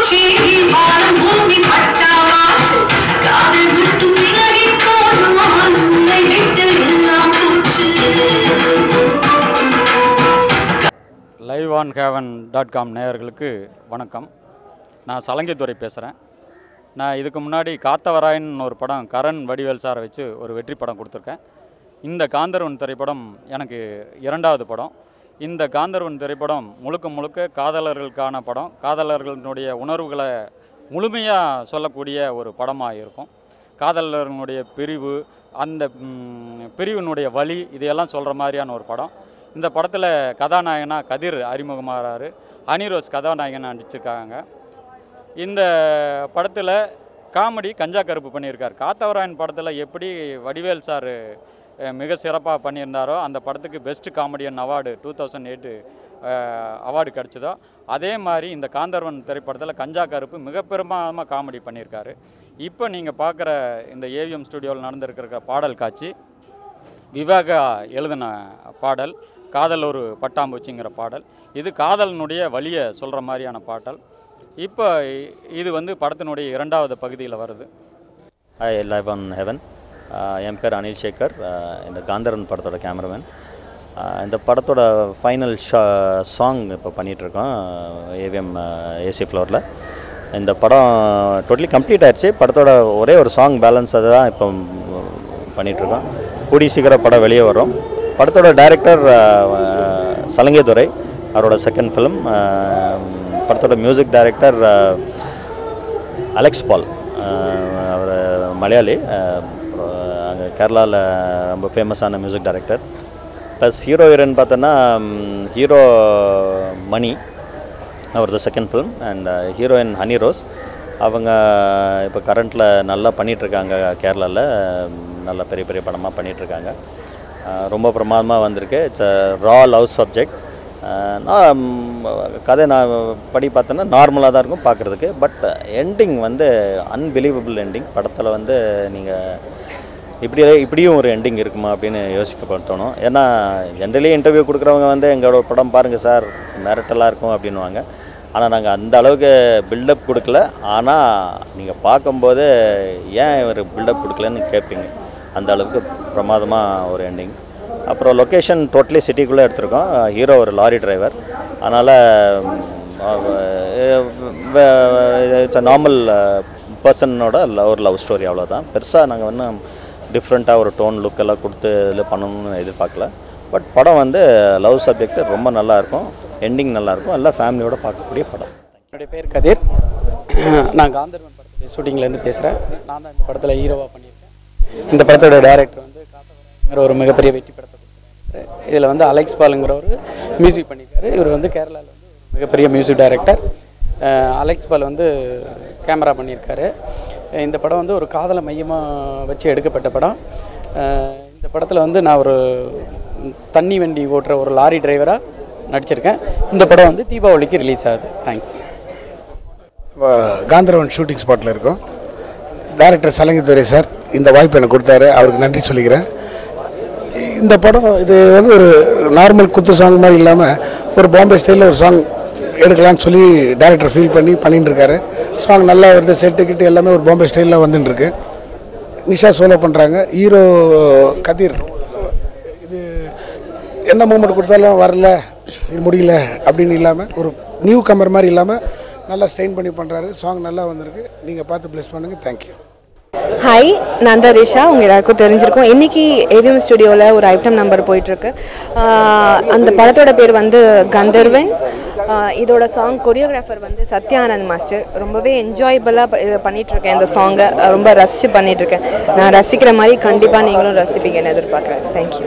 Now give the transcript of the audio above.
பூச்சி வானம் பூமி பட்டாவாச்சு காதல் விட்டு விலகி போனான் உன்னை விட்டு எல்லாம் பூச்சு live on heaven dot com நேயர்களுக்கு வணக்கம் நான் சலங்கைத்துறை பேசுகிறேன் நான் இதுக்கு முன்னாடி காத்தவராயன் ஒரு படம் கரண் வடிவேல் சாரை வச்சு ஒரு வெற்றி படம் கொடுத்துருக்கேன் இந்த காந்தர்வன் திரைப்படம் எனக்கு இரண்டாவது படம் இந்த காந்தர்வன் திரைப்படம் முழுக்க முழுக்க காதலர்களுக்கான படம் காதலர்களுடைய உணர்வுகளை முழுமையாக சொல்லக்கூடிய ஒரு படமாக இருக்கும் காதலர்களுடைய பிரிவு அந்த ம், பிரிவினுடைய வழி இதையெல்லாம் சொல்கிற மாதிரியான ஒரு படம் இந்த படத்தில் கதாநாயகனா கதிர் அறிமுகமாகறாரு அனிரோஸ் கதாநாயகனா நடிச்சிருக்காங்க இந்த படத்தில் காமெடி கஞ்சா கருப்பு பண்ணியிருக்கார் காத்தவராயன் படத்தில் எப்படி வடிவேல் சார் மிக சிறப்பாக பண்ணியிருந்தாரோ அந்த படத்துக்கு best comedian award two thousand eight award கிடச்சதோ அதே மாதிரி இந்த காந்தர்வன் திரைப்படத்தில் கஞ்சா கருப்பு மிக பெரும்பாலமாக காமெடி பண்ணியிருக்காரு இப்போ நீங்கள் பார்க்குற இந்த ஏவிஎம் ஸ்டுடியோவில் நடந்திருக்கிற பாடல் காட்சி விவேகா எழுதின பாடல் காதல் ஒரு பட்டாம்பூச்சிங்கிற பாடல் இது காதலினுடைய வழியை சொல்கிற மாதிரியான பாடல் இப்போ இது வந்து படத்தினுடைய இரண்டாவது பகுதியில் வருது ஹாய் லைவ் ஆன் ஹெவன் என் பேர் அனில் சேகர் ஆஹ் இந்த காந்தரன் படத்தோட கேமராமேன் இந்த படத்தோட ஃபைனல் ஷா சாங் இப்போ பண்ணிகிட்ருக்கோம் ஏவிஎம் ஏசி ஃப்ளோரில் இந்த படம் டோட்டலி கம்ப்ளீட் ஆயிடுச்சு படத்தோட ஒரே ஒரு சாங் பேலன்ஸ் அதை தான் இப்போ பண்ணிகிட்ருக்கோம் கூடி சீக்கிரம் படம் வெளியே வரும் படத்தோட டைரக்டர் சலங்கைதுரை அவரோட செகண்ட் ஃபிலிம் படத்தோட மியூசிக் டைரக்டர் அலெக்ஸ் பால் அவர் மலையாளி அங்கே கேரளாவில் ரொம்ப ஃபேமஸான music director plus hero heroine பார்த்தோன்னா ஹீரோ மணி அவரது second film and heroine Honey Rose அவங்க இப்போ கரண்ட்டில் நல்லா பண்ணிகிட்ருக்காங்க கேரளாவில் நல்ல பெரிய பெரிய படமாக பண்ணிகிட்ருக்காங்க ரொம்ப பிரமாதமாக வந்திருக்கு இட்ஸ் ரா லவ் சப்ஜெக்ட் நான் ம், கதை நான் படி பார்த்தேன்னா நார்மலாக தான் இருக்கும் பார்க்குறதுக்கு பட் எண்டிங் வந்து அன்பிலீவபிள் எண்டிங் படத்தில் வந்து நீங்கள் இப்படி இப்படியும் ஒரு எண்டிங் இருக்குமா அப்படின்னு யோசிக்க தோணும் ஏன்னா ஜென்ரலி இன்டர்வியூ கொடுக்குறவங்க வந்து எங்களோட படம் பாருங்கள் சார் மிரட்டலாக இருக்கும் அப்படின்வாங்க ஆனால் நாங்கள் அந்த அளவுக்கு பில்டப் கொடுக்கல ஆனால் நீங்கள் பார்க்கும்போது ஏன் இவர் பில்டப் கொடுக்கலன்னு கேட்பீங்க அந்த அளவுக்கு பிரமாதமாக ஒரு எண்டிங் அப்புறம் லொக்கேஷன் டோட்டலி சிட்டிக்குள்ளே எடுத்திருக்கோம் ஹீரோ ஒரு லாரி டிரைவர் அதனால் இட்ஸ் அ நார்மல் பர்சனோட ஒரு லவ் ஸ்டோரி அவ்வளோதான் பெருசாக நாங்கள் இன்னும் டிஃப்ரெண்ட்டாக ஒரு டோன் லுக் எல்லாம் கொடுத்து இதில் பண்ணணும்னு எதிர்பார்க்கல பட் படம் வந்து லவ் சப்ஜெக்ட் ரொம்ப நல்லாயிருக்கும் எண்டிங் நல்லாயிருக்கும் எல்லாம் ஃபேமிலியோட பார்க்கக்கூடிய படம் என்னுடைய பேர் கதிர் நான் காந்தர்வன் படத்துடைய ஷூட்டிங்லேருந்து பேசுகிறேன் நான் தான் இந்த படத்தில் ஹீரோவாக பண்ணியிருக்கேன் இந்த படத்தோட டைரக்டர் வந்து காத்தவராயங்கிற ஒரு மிகப்பெரிய வெற்றி படத்தை கொடுத்துருக்காரு இதில் வந்து அலெக்ஸ் பாலுங்கிற ஒரு மியூசிக் பண்ணியிருக்காரு இவர் வந்து கேரளாவில் வந்து ஒரு மிகப்பெரிய மியூசிக் டைரக்டர் அலெக்ஸ் பால் வந்து கேமரா பண்ணியிருக்காரு அஹ் இந்த படம் வந்து ஒரு காதலை மையமாக வச்சு எடுக்கப்பட்ட படம் அஹ் இந்த படத்தில் வந்து நான் ஒரு தண்ணி வண்டி ஓட்டுற ஒரு லாரி டிரைவராக நடிச்சிருக்கேன் இந்த படம் வந்து தீபாவளிக்கு ரிலீஸ் ஆகுது தேங்க்ஸ் காந்தரவன் ஷூட்டிங் ஸ்பாட்டில் இருக்கோம் டைரக்டர் சலங்கித்துறை சார் இந்த வாய்ப்பு எனக்கு கொடுத்தாரு அவருக்கு நன்றி சொல்லிக்கிறேன் இந்த படம் இது வந்து ஒரு நார்மல் குத்து சாங் மாதிரி இல்லாமல் ஒரு பாம்பே ஸ்டைலில் ஒரு சாங் எடுக்கலாம்னு சொல்லி டைரக்டர் ஃபீல் பண்ணி பண்ணிட்டு இருக்காரு சாங் நல்லா வருது செட்டு கிட்டு எல்லாமே ஒரு பாம்பே ஸ்டைலில் வந்துட்டு இருக்கு நிஷா சோலோ பண்ணுறாங்க ஹீரோ கதிர் இது என்ன மூமெண்ட் கொடுத்தாலும் வரல இது முடியல அப்படின்னு இல்லாமல் ஒரு நியூ கமர் மாதிரி இல்லாமல் நல்லா ஸ்ட்ரெயின் பண்ணி பண்ணுறாரு சாங் நல்லா வந்திருக்கு நீங்கள் பார்த்து ப்ளஸ் பண்ணுங்கள் தேங்க்யூ ஹாய் நான் தான் ரிஷா உங்கள் எல்லாருக்கும் தெரிஞ்சிருக்கும் இன்றைக்கி ஏவிஎம் ஸ்டுடியோவில் ஒரு ஐட்டம் நம்பர் போயிட்டுருக்கு அந்த படத்தோட பேர் வந்து கந்தர்வன் ஆஹ் இதோட சாங் கொரியோகிராஃபர் வந்து சத்யானந்த் மாஸ்டர் ரொம்பவே என்ஜாயபிளாக இதை பண்ணிகிட்ருக்கேன் இந்த சாங்கை ரொம்ப ரசித்து பண்ணிகிட்ருக்கேன் நான் ரசிக்கிற மாதிரி கண்டிப்பாக நீங்களும் ரசிப்பீங்கன்னு எதிர்பார்க்குறேன் தேங்க்யூ